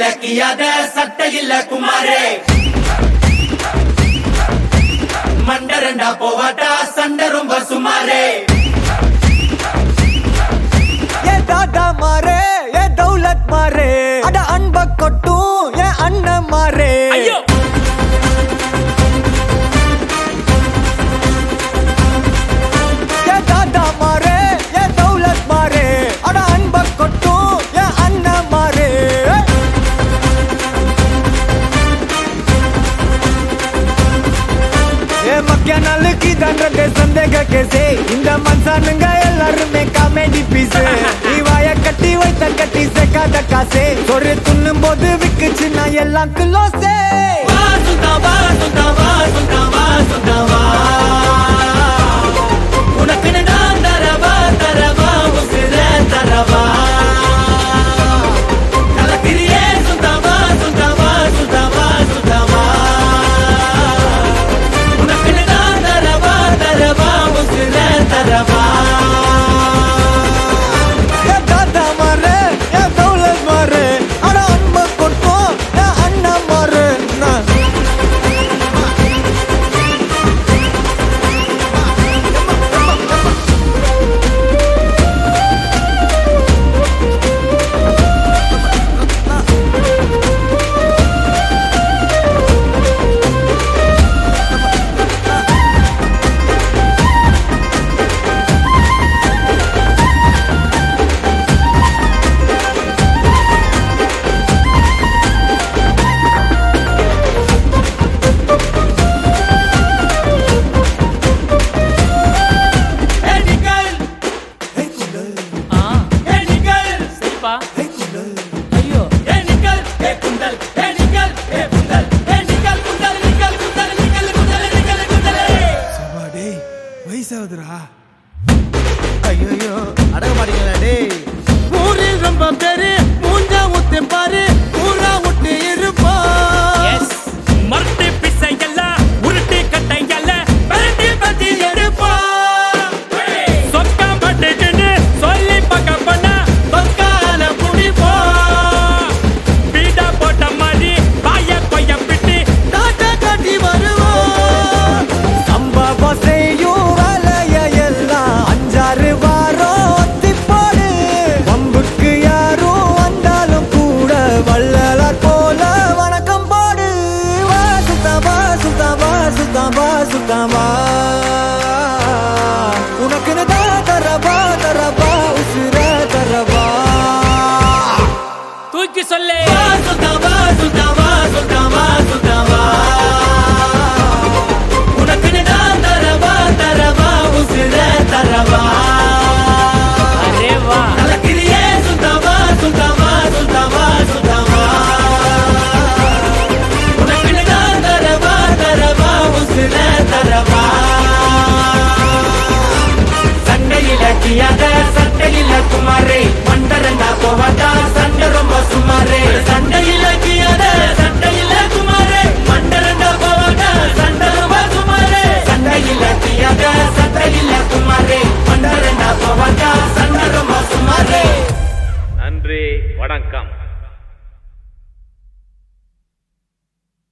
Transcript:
சண்டையில கியாத சட்டையில குமாரே மண்டரண்டா போவாட்டா சண்டை ரொம்ப சுமாரே ஏ தாத்தா மாறே ஏ தௌலத் மாறே அட அன்ப கொட்டும் ஏ அண்ணன் மாறே ஐயோ ஏ தாத்தா மாறே ஏ தௌலத் மாறே அட அன்ப கொட்டும் ஏ அண்ணன் மாறே ஏ மக்கிய நாளுக்கு தண்டத்தை சந்தேக கேசே இந்த மனுஷனுங்க எல்லாருமே காமெடி பீஸ் நீ வாய கட்டி வைத்த கட்டி சேர்க்காத காசே ஒரு துண்ணும் போது விக்குச்சு நான் எல்லாம் கிலோசே வா சுத்தா வா சுத்தா வா சுத்தா வா சுத்தா வா உனக்குன்னு நான் தரவா தரவா உசுர தரவா கலக்கிறியே சுத்தவா சுத்தவா சுத்தவா சுத்தவா உனக்குன்னு நான் தரவா தரவா உசுர தரவா ஏ தாத்தா மாறு ஏ தௌலத் மாறு அட அன்ப கொட்டும் ஏ அண்ணன் மாறு நான் ஏடிகள் ஆ ஏடிகள் சரிப்பா ஐயோ ஏடிகள் ஏ குண்டல் ஏடிகள் ஏ குண்டல் ஏடிகள் குண்டல் நிக்கல் குண்டல் நிக்கல் குண்டல் நிக்கல் குண்டலே டேய் வயசாகுதுடா ஐயோ அடங்க மாட்டீங்களா டேய் ஊரில் ரொம்ப பேரு மூஞ்சா ஊத்து பாரு ஊரா விட்டு இருப்பா எஸ் மர்த்தி பிசை எல்லாம் உருட்டி கட்டை எல்லாம் பரட்டி பத்தி எடுப்பா சொக்கா பட்டுக்குன்னு சொல்லி பக்க பண்ணா பக்கால புடிப்போ பீடா போட்ட மாதிரி பாய கொய்ய பிட்டு டாட்டா காட்டி வருவோம் சம்பவம் செய்யும் வேலைய எல்லாம் அஞ்சாறு வாரம் ஒத்தி போடு வம்புக்கு யாரும் வந்தாலும் கூட வள்ளலார் போல வணக்கம் போடு வா சுத்தமா சுத்தமா சுத்தமா சுத்தமா உனக்குன்னு தான் தரவா தரவா உசுர தரவா தூக்கி சொல்லு வா சுத்தவா சுத்தவா சுத்தவா சுத்தவா உனக்குன்னு நான் தரவா தரவா உசுர தரவா அரே வா கலக்கிறியே சுத்தவா சுத்தவா சுத்தவா சுத்தவா உனக்குன்னு நான் தரவா தரவா உசுர தரவா சண்டையில கியாத சட்டையில குமாரே மண்டரண்டா போவாட்டா சண்டை ரொம்ப சுமாரே சண்டையில கியாத சட்டையில குமாரே மண்டரண்டா போவாட்டா சண்டை ரொம்ப சுமாரே சண்டையில கியாத சட்டையில குமாரே மண்டரண்டா போவாட்டா சண்டை ரொம்ப சுமாரே நன்றி வணக்கம்